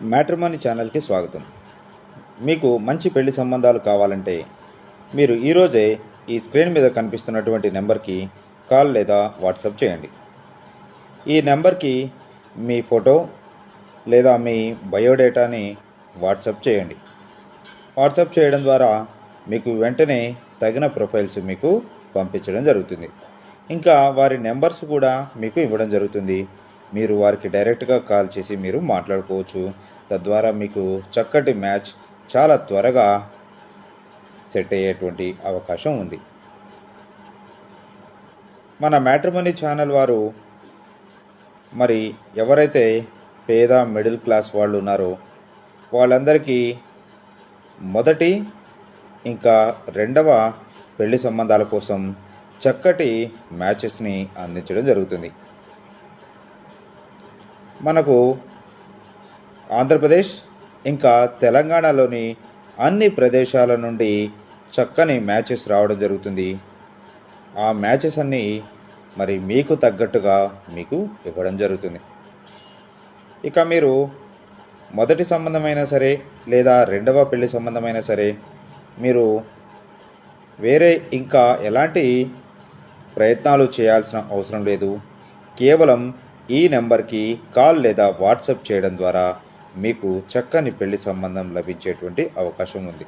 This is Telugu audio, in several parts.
మ్యాట్రిమోనీ ఛానల్కి స్వాగతం మీకు మంచి పెళ్లి సంబంధాలు కావాలంటే మీరు ఈరోజే ఈ స్క్రీన్ మీద కనిపిస్తున్నటువంటి నెంబర్కి కాల్ లేదా వాట్సాప్ చేయండి ఈ నెంబర్కి మీ ఫోటో లేదా మీ బయోడేటాని వాట్సాప్ చేయండి వాట్సాప్ చేయడం ద్వారా మీకు వెంటనే తగిన ప్రొఫైల్స్ మీకు పంపించడం జరుగుతుంది ఇంకా వారి నెంబర్స్ కూడా మీకు ఇవ్వడం జరుగుతుంది మీరు వారికి డైరెక్ట్గా కాల్ చేసి మీరు మాట్లాడుకోవచ్చు తద్వారా మీకు చక్కటి మ్యాచ్ చాలా త్వరగా సెట్ అయ్యేటువంటి అవకాశం ఉంది మన మ్యాట్రిమనీ ఛానల్ వారు మరి ఎవరైతే పేద మిడిల్ క్లాస్ వాళ్ళు ఉన్నారో వాళ్ళందరికీ మొదటి ఇంకా రెండవ పెళ్లి సంబంధాల కోసం చక్కటి మ్యాచెస్ని అందించడం జరుగుతుంది మనకు ఆంధ్రప్రదేశ్ ఇంకా తెలంగాణలోని అన్ని ప్రదేశాల నుండి చక్కని మ్యాచెస్ రావడం జరుగుతుంది ఆ మ్యాచెస్ అన్నీ మరి మీకు తగ్గట్టుగా మీకు ఇవ్వడం జరుగుతుంది ఇక మీరు మొదటి సంబంధమైనా సరే లేదా రెండవ పెళ్లి సంబంధమైనా సరే మీరు వేరే ఇంకా ఎలాంటి ప్రయత్నాలు చేయాల్సిన అవసరం లేదు కేవలం ఈ నెంబర్కి కాల్ లేదా వాట్సాప్ చేయడం ద్వారా మీకు చక్కని పెళ్లి సంబంధం లభించేటువంటి అవకాశం ఉంది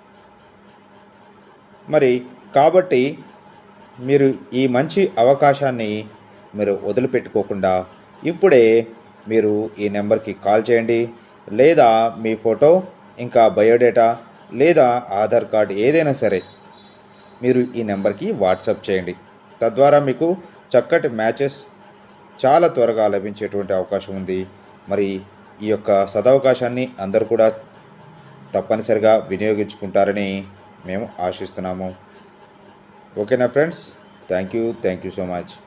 మరి కాబట్టి మీరు ఈ మంచి అవకాశాన్ని మీరు వదిలిపెట్టుకోకుండా ఇప్పుడే మీరు ఈ నెంబర్కి కాల్ చేయండి లేదా మీ ఫోటో ఇంకా బయోడేటా లేదా ఆధార్ కార్డ్ ఏదైనా సరే మీరు ఈ నెంబర్కి వాట్సాప్ చేయండి తద్వారా మీకు చక్కటి మ్యాచెస్ చాలా త్వరగా లభించేటువంటి అవకాశం ఉంది మరి ఈ యొక్క సదవకాశాన్ని అందరూ కూడా తప్పనిసరిగా వినియోగించుకుంటారని మేము ఆశిస్తున్నాము ఓకేనా friends thank you thank you so much